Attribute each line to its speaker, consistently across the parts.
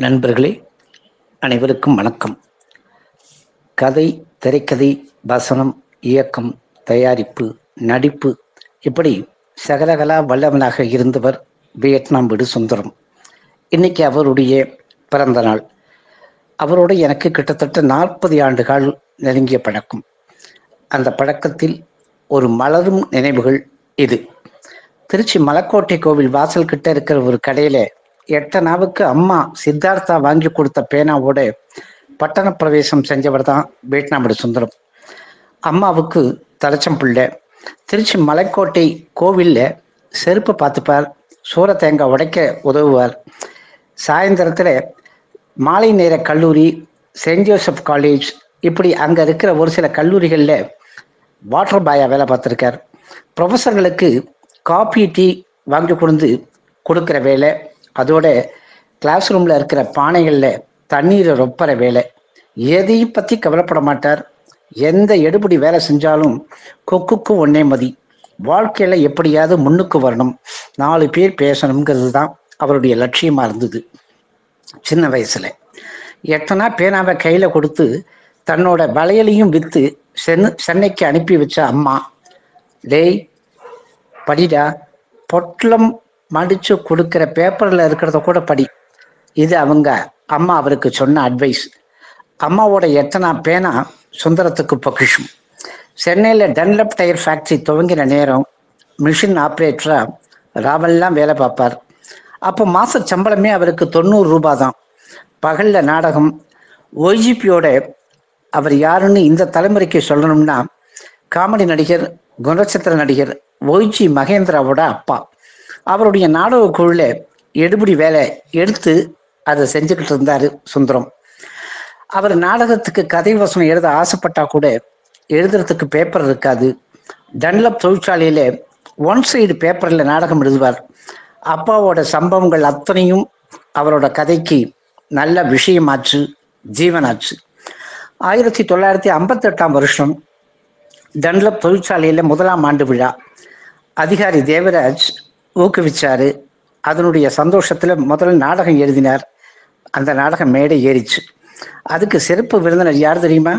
Speaker 1: நண்பர்களே அனைவருக்கும் வணக்கம் கதை திரைக்கதை வசனம் இயக்கம் தயாரிப்பு நடிப்பு இப்படி சகலகலா வல்லவனாக இருந்தவர் வியட்நாம் விடு சுந்தரம் இன்னைக்கு அவருடைய பிறந்த நாள் அவரோடு எனக்கு கிட்டத்தட்ட நாற்பது ஆண்டுகள் நெருங்கிய பழக்கம் அந்த பழக்கத்தில் ஒரு மலரும் நினைவுகள் இது திருச்சி மலக்கோட்டை கோவில் வாசல் கிட்ட இருக்கிற ஒரு கடையில எட்டனாவுக்கு அம்மா சித்தார்த்தா வாங்கி கொடுத்த பேனாவோட பட்டண பிரவேசம் செஞ்சவர் தான் வேட்நாமடு சுந்தரம் அம்மாவுக்கு தலைச்சம் பிள்ளை திருச்சி மலைக்கோட்டை கோவில்ல செருப்பு பார்த்துப்பார் சூர தேங்காய் உடைக்க உதவுவார் சாயந்தரத்தில் மாலை நேர கல்லூரி செயின்ட் ஜோசப் காலேஜ் இப்படி அங்கே இருக்கிற ஒரு சில கல்லூரிகளில் வாட்டர் பாயா வேலை பார்த்துருக்கார் ப்ரொஃபஸர்களுக்கு காபி டீ வாங்கி கொண்டு கொடுக்குற வேலை அதோட கிளாஸ் ரூமில் இருக்கிற பானைகளில் தண்ணீரை ரொப்பற வேலை எதையும் பற்றி கவலைப்பட மாட்டார் எந்த எடுபடி வேலை செஞ்சாலும் கொக்குக்கு ஒன்னே மதி வாழ்க்கையில் எப்படியாவது முன்னுக்கு வரணும் நாலு பேர் பேசணுங்கிறது தான் அவருடைய லட்சியமாக இருந்தது சின்ன வயசுல எட்டனா பேனாவை கையில கொடுத்து தன்னோட வளையலையும் வித்து சென்னு சென்னைக்கு அனுப்பி வச்ச அம்மா டேய் படிடா பொட்டலம் மடிச்சு கொடுக்கிற பேப்பர்ல இருக்கிறத கூட படி இது அவங்க அம்மா அவருக்கு சொன்ன அட்வைஸ் அம்மாவோட எத்தனா பேனா சுந்தரத்துக்கு பொக்கிஷம் சென்னையில் டன்லப் டயர் ஃபேக்ட்ரி துவங்கின நேரம் மிஷின் ஆப்ரேட்டரா ராவெல்லாம் வேலை பார்ப்பார் அப்போ மாச சம்பளமே அவருக்கு தொண்ணூறு ரூபாய் தான் பகல்ல நாடகம் ஒய்ஜிபியோட அவர் யாருன்னு இந்த தலைமுறைக்கு சொல்லணும்னா காமெடி நடிகர் குணச்சித்திர நடிகர் ஒய்ஜி மகேந்திராவோட அப்பா அவருடைய நாடக குழுல எடுபடி வேலை எடுத்து அதை செஞ்சுக்கிட்டு இருந்தாரு சுந்தரம் அவர் நாடகத்துக்கு கதை வசனம் எழுத ஆசைப்பட்டா கூட எழுதுறதுக்கு பேப்பர் இருக்காது டன்லப் தொழிற்சாலையில ஒன் சைடு பேப்பர்ல நாடகம் எழுதுவார் அப்பாவோட சம்பவங்கள் அத்தனையும் அவரோட கதைக்கு நல்ல விஷயமாச்சு ஜீவனாச்சு ஆயிரத்தி தொள்ளாயிரத்தி ஐம்பத்தி எட்டாம் வருஷம் டன்லப் தொழிற்சாலையில முதலாம் ஆண்டு விழா அதிகாரி தேவராஜ் ஊக்குவிச்சாரு அதனுடைய சந்தோஷத்துல முதல்ல நாடகம் எழுதினார் அந்த நாடகம் மேடை ஏறிச்சு அதுக்கு சிறப்பு விருந்தினர் யார் தெரியுமா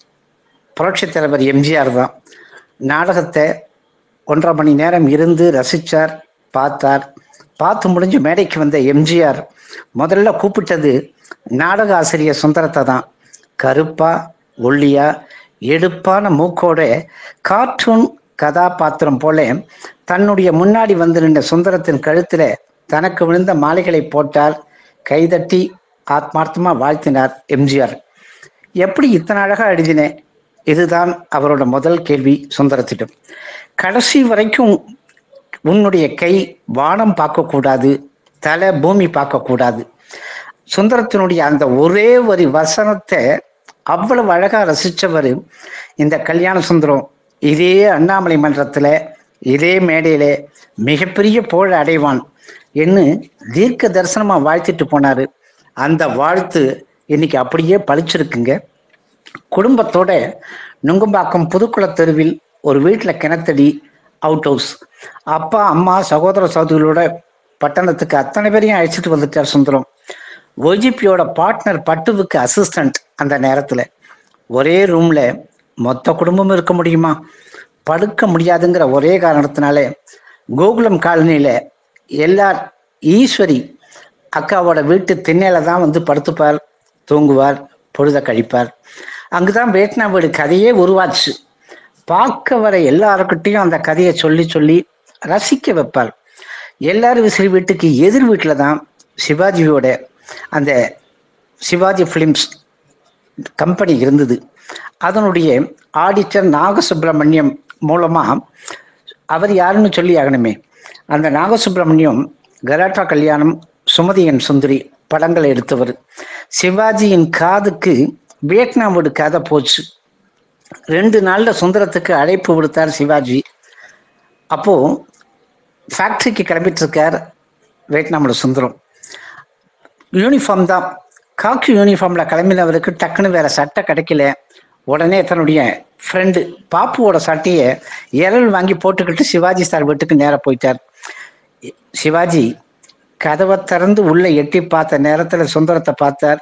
Speaker 1: புரட்சித் தலைவர் எம்ஜிஆர் தான் நாடகத்தை ஒன்றரை மணி நேரம் இருந்து ரசிச்சார் பார்த்தார் பார்த்து முடிஞ்சு மேடைக்கு வந்த எம்ஜிஆர் முதல்ல கூப்பிட்டது நாடக ஆசிரியர் சுந்தரத்தை தான் கருப்பா ஒல்லியா எடுப்பான மூக்கோட கார்ட்டூன் கதாபாத்திரம் போல தன்னுடைய முன்னாடி வந்து நின்ற சுந்தரத்தின் கழுத்துல தனக்கு விழுந்த மாலைகளை போட்டார் கைதட்டி ஆத்மார்த்தமா வாழ்த்தினார் எம்ஜிஆர் எப்படி இத்தனை அழகா எழுதினேன் இதுதான் அவரோட முதல் கேள்வி சுந்தரத்திடம் கடைசி வரைக்கும் உன்னுடைய கை வானம் பார்க்கக்கூடாது தலை பூமி பார்க்கக்கூடாது சுந்தரத்தினுடைய அந்த ஒரே ஒரு வசனத்தை அவ்வளவு அழகா ரசிச்சவர் இந்த கல்யாண சுந்தரம் இதே அண்ணாமலை மன்றத்துல இதே மேடையில மிகப்பெரிய புகழ் அடைவான் என்று தீர்க்க தரிசனமா வாழ்த்திட்டு போனாரு அந்த வாழ்த்து இன்னைக்கு அப்படியே பழிச்சிருக்குங்க குடும்பத்தோட நுங்கம்பாக்கம் புதுக்குள தெருவில் ஒரு வீட்டில் கிணத்தடி அவுட் ஹவுஸ் அப்பா அம்மா சகோதர சகோதரிகளோட பட்டணத்துக்கு அத்தனை பேரையும் அழைச்சிட்டு வந்துட்டார் சுந்தரம் ஒய்ஜிபியோட பார்ட்னர் பட்டுவுக்கு அசிஸ்டன்ட் அந்த நேரத்தில் ஒரே ரூம்ல மொத்த குடும்பமும் இருக்க முடியுமா படுக்க முடியாதுங்கிற ஒரே காரணத்தினால கோகுலம் காலனியில எல்லா ஈஸ்வரி அக்காவோட வீட்டு திண்ணையில தான் வந்து படுத்துப்பார் தூங்குவார் பொழுத கழிப்பார் அங்குதான் வேட்னா வீடு கதையே உருவாச்சு பார்க்க வர எல்லாருக்கிட்டையும் அந்த கதையை சொல்லி சொல்லி ரசிக்க வைப்பார் எல்லாரும் விசிறி வீட்டுக்கு எதிர் வீட்டில் தான் சிவாஜியோட அந்த சிவாஜி ஃபிலிம்ஸ் கம்பெனி இருந்தது அதனுடைய ஆடிட்டர் நாகசுப்பிரமணியம் மூலமா அவர் யாருன்னு சொல்லி ஆகணுமே அந்த நாகசுப்பிரமணியம் கலாட்டா கல்யாணம் சுமதியன் சுந்தரி படங்களை எடுத்தவர் சிவாஜியின் காதுக்கு வியட்நாம் வீடு கதை போச்சு ரெண்டு நாள்ல சுந்தரத்துக்கு அழைப்பு விடுத்தார் சிவாஜி அப்போ ஃபேக்டரிக்கு கிளம்பிட்டு இருக்கார் வியட்நாமோட சுந்தரம் யூனிஃபார்ம் தான் காக்கி யூனிஃபார்ம்ல கிளம்பினவருக்கு டக்குன்னு வேற சட்டை கிடைக்கல உடனே தன்னுடைய ஃப்ரெண்டு பாப்புவோட சட்டையை இரல் வாங்கி போட்டுக்கிட்டு சிவாஜி சார் வீட்டுக்கு நேராக போயிட்டார் சிவாஜி கதவை திறந்து உள்ள எட்டி பார்த்த நேரத்துல சுந்தரத்தை பார்த்தார்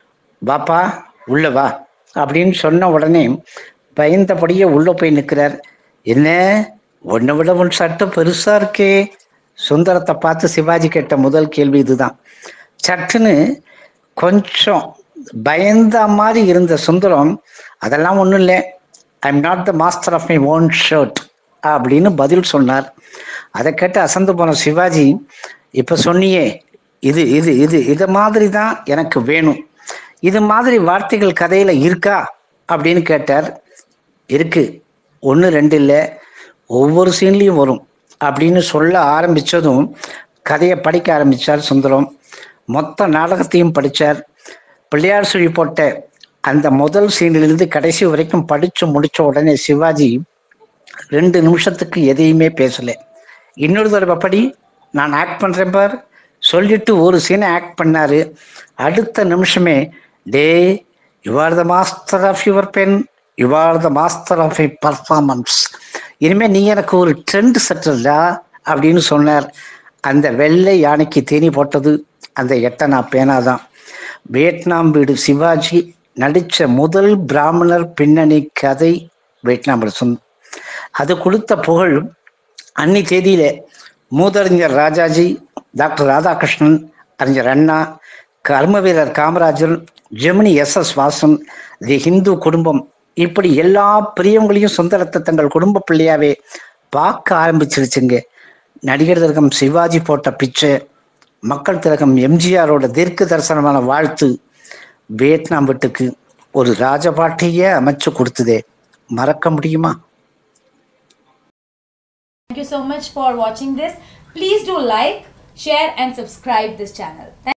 Speaker 1: வாப்பா உள்ள வா அப்படின்னு சொன்ன உடனே பயந்தபடியே உள்ள போய் நிற்கிறார் என்ன உன்னை விட உன் சட்டம் பெருசா இருக்கே சுந்தரத்தை பார்த்து சிவாஜி கேட்ட முதல் கேள்வி இதுதான் சட்டுன்னு கொஞ்சம் பயந்த மாதிரி இருந்த சுந்தரம் அதெல்லாம் ஒன்றும் இல்லை I am not the master of my own shirt அப்படின்னு பதில் சொன்னார் அதை கேட்டு அசந்து போன சிவாஜி இப்போ சொன்னியே இது இது இது இது மாதிரி தான் எனக்கு வேணும் இது மாதிரி வார்த்தைகள் கதையில இருக்கா அப்படின்னு கேட்டார் இருக்கு ஒன்று ரெண்டு இல்லை ஒவ்வொரு சீன்லையும் வரும் அப்படின்னு சொல்ல ஆரம்பிச்சதும் கதையை படிக்க ஆரம்பிச்சார் சுந்தரம் மொத்த நாடகத்தையும் படித்தார் பிள்ளையார் சுழி போட்ட அந்த முதல் சீனிலிருந்து கடைசி வரைக்கும் படிச்சு முடிச்ச உடனே சிவாஜி ரெண்டு நிமிஷத்துக்கு எதையுமே பேசல இன்னொரு தடவை படி நான் ஆக்ட் பண்றேன் பார் சொல்லிட்டு ஒரு சீனை ஆக்ட் பண்ணாரு அடுத்த நிமிஷமே டே you are the master of your pen you are the master of a performance இனிமே நீ எனக்கு ஒரு ட்ரெண்ட் செட்டல்டா அப்படின்னு சொன்னார் அந்த வெள்ளை யானைக்கு தேனி போட்டது அந்த எட்டனா பேனா தான் வியட்நாம் வீடு சிவாஜி நடித்த முதல் பிராமணர் பின்னணி கதை வியட்நாம் வீடு சொந்த அது கொடுத்த புகழ் அன்னி தேதியில மூதறிஞர் ராஜாஜி டாக்டர் ராதாகிருஷ்ணன் அறிஞர் அண்ணா கர்ம வீரர் Kamarajar Gemini S S Vasan the Hindu குடும்பம் இப்படி எல்லா பிரியவங்களையும் சுந்தரத்தை தங்கள் குடும்ப பிள்ளையாவே பார்க்க ஆரம்பிச்சிருச்சுங்க நடிகர் திலகம் சிவாஜி போட்ட பிச்சை மக்கள் திலகம் எம்ஜிஆரோட தீர்க்க தரிசனமான வாழ்த்து வியட்நாம் வீட்டுக்கு ஒரு ராஜபாட்டையே அமைச்சு கொடுத்ததே மறக்க முடியுமா
Speaker 2: Thank you so much for watching this. Please do like, share and subscribe this channel. Thank